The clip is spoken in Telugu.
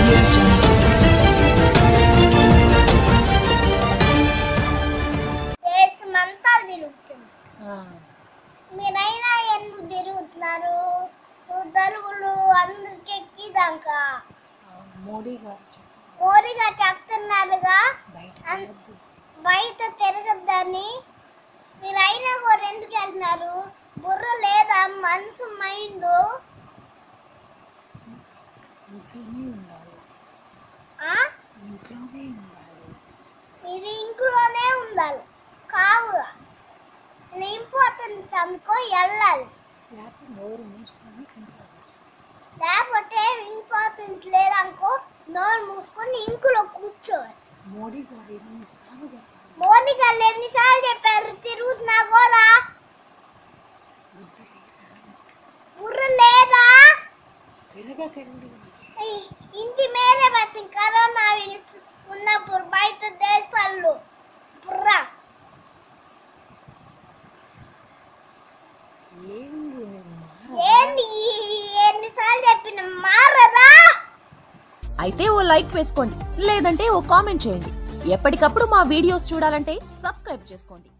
audio jungle. దేశమంతా తిరుగుతుంది ఆ, మీరైనా ఎందుకు తిరుగుతున్నారు దలువులు అందరికి ఎక్కిదాకా ఆ, మోడీ గారు చెప్పారు. మోరీగా చెప్తున్నారుగా బయట అన్- వెళ్ళొద్దు. బయట తిరగద్దని మీరైనా కూడా ఎందుకు వెళ్తున్నారు బుర్ర లేదా మనసు మైండ్ ఇంట్లోనే ఉండాలి ఆ? ఇంట్లోనే ఉండాలి మీరు ఇంట్లోనే ఉండాలి కావు ఇంపార్టెంట్ అనుకో వెళ్ళాలి లేకపోతే నోరు మూసుకొని ఇంట్లో కూర్చో. లేకపోతే ఇంపార్టెంట్ లేదనుకో నోరు మూసుకొని ఇంకులో కూర్చోవాలి మోడీ గారు ఎన్నిసార్లు చెప్పారు మోడీ గారు ఎన్నిసార్లు చెప్పారు తిరుగుతున్నా కూడా బుద్ధి లేదా బుర్ర లేదా తిరగకండి ఈ ఇంటి మీదే పెట్టి కరోనా వైరస్ ఉన్నప్పుడు బయట దేశాల్లో బుర్ర ఏంది నేను మారదా? ఏంటి ఈ- ఎన్నిసార్లు చెప్పిన మారదా అయితే ఓ లైక్ వేసుకోండి లేదంటే ఓ కామెంట్ చేయండి ఎప్పటికప్పుడు మా వీడియోస్ చూడాలంటే సబ్స్క్రైబ్ చేసుకోండి